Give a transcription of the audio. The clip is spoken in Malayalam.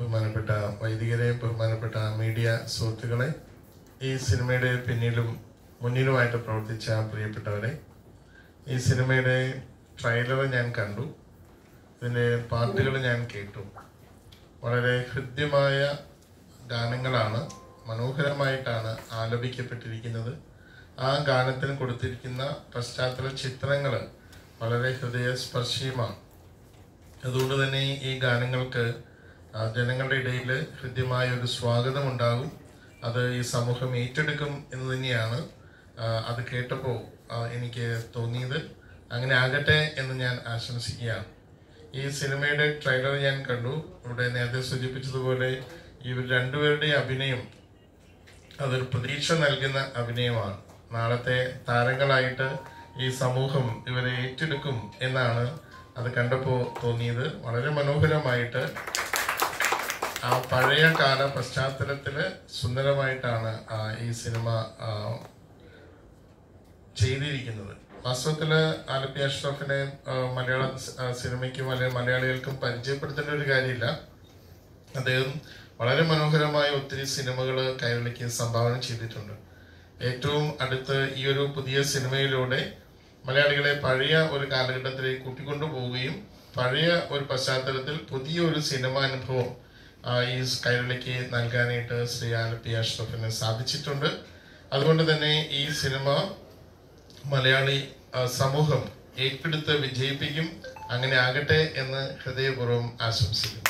ബഹുമാനപ്പെട്ട വൈദികരെ ബഹുമാനപ്പെട്ട മീഡിയ സുഹൃത്തുക്കളെ ഈ സിനിമയുടെ പിന്നിലും മുന്നിലുമായിട്ട് പ്രവർത്തിച്ച പ്രിയപ്പെട്ടവരെ ഈ സിനിമയുടെ ട്രെയിലർ ഞാൻ കണ്ടു ഇതിൻ്റെ പാട്ടുകൾ ഞാൻ കേട്ടു വളരെ ഹൃദ്യമായ ഗാനങ്ങളാണ് മനോഹരമായിട്ടാണ് ആലപിക്കപ്പെട്ടിരിക്കുന്നത് ആ ഗാനത്തിന് കൊടുത്തിരിക്കുന്ന പശ്ചാത്തല ചിത്രങ്ങൾ വളരെ ഹൃദയസ്പർശിയുമാണ് അതുകൊണ്ട് തന്നെ ഈ ഗാനങ്ങൾക്ക് ആ, ജനങ്ങളുടെ ഇടയിൽ ഹൃദ്യമായ ഒരു സ്വാഗതം ഉണ്ടാകും അത് ഈ സമൂഹം ഏറ്റെടുക്കും എന്ന് തന്നെയാണ് ആ, അത് കേട്ടപ്പോൾ ആ, എനിക്ക് തോന്നിയത് അങ്ങനെ ആകട്ടെ എന്ന് ഞാൻ ആശംസിക്കുകയാണ് ഈ സിനിമയുടെ ട്രെയിലർ ഞാൻ കണ്ടു ഇവിടെ നേരത്തെ സൂചിപ്പിച്ചതുപോലെ ഇവർ രണ്ടുപേരുടെ അഭിനയം അതൊരു പ്രതീക്ഷ നൽകുന്ന അഭിനയമാണ് നാളത്തെ താരങ്ങളായിട്ട് ഈ സമൂഹം ഇവരെ ഏറ്റെടുക്കും എന്നാണ് അത് കണ്ടപ്പോൾ തോന്നിയത് വളരെ മനോഹരമായിട്ട് ആ പഴയ കാല പശ്ചാത്തലത്തില് സുന്ദരമായിട്ടാണ് ആ ഈ സിനിമ ആ, ചെയ്തിരിക്കുന്നത് വാസ്തവത്തില് ആലപ്പി അഷ്റഫിനെ ആ, മലയാള സ- ആ, സിനിമയ്ക്കും അല്ലെങ്കിൽ മലയാളികൾക്കും പരിചയപ്പെടുത്തേണ്ട ഒരു കാര്യമില്ല അദ്ദേഹം വളരെ മനോഹരമായ ഒത്തിരി സിനിമകൾ കൈരളിക്ക് സംഭാവന ചെയ്തിട്ടുണ്ട് ഏറ്റവും അടുത്ത് ഈ ഒരു പുതിയ സിനിമയിലൂടെ മലയാളികളെ പഴയ ഒരു കാലഘട്ടത്തിലേക്ക് കൂട്ടിക്കൊണ്ടുപോവുകയും പഴയ ഒരു പശ്ചാത്തലത്തിൽ പുതിയ ഒരു സിനിമ അനുഭവം ആ, ഈ കൈരളിക്ക് നൽകാനായിട്ട് ശ്രീ ആലപ്പി അഷ്റഫിന് സാധിച്ചിട്ടുണ്ട് അതുകൊണ്ട് തന്നെ ഈ സിനിമ മലയാളി ആ, സമൂഹം ഏറ്റെടുത്ത് വിജയിപ്പിക്കും അങ്ങനെ ആകട്ടെ എന്ന് ഹൃദയപൂർവ്വം ആശംസിക്കുന്നു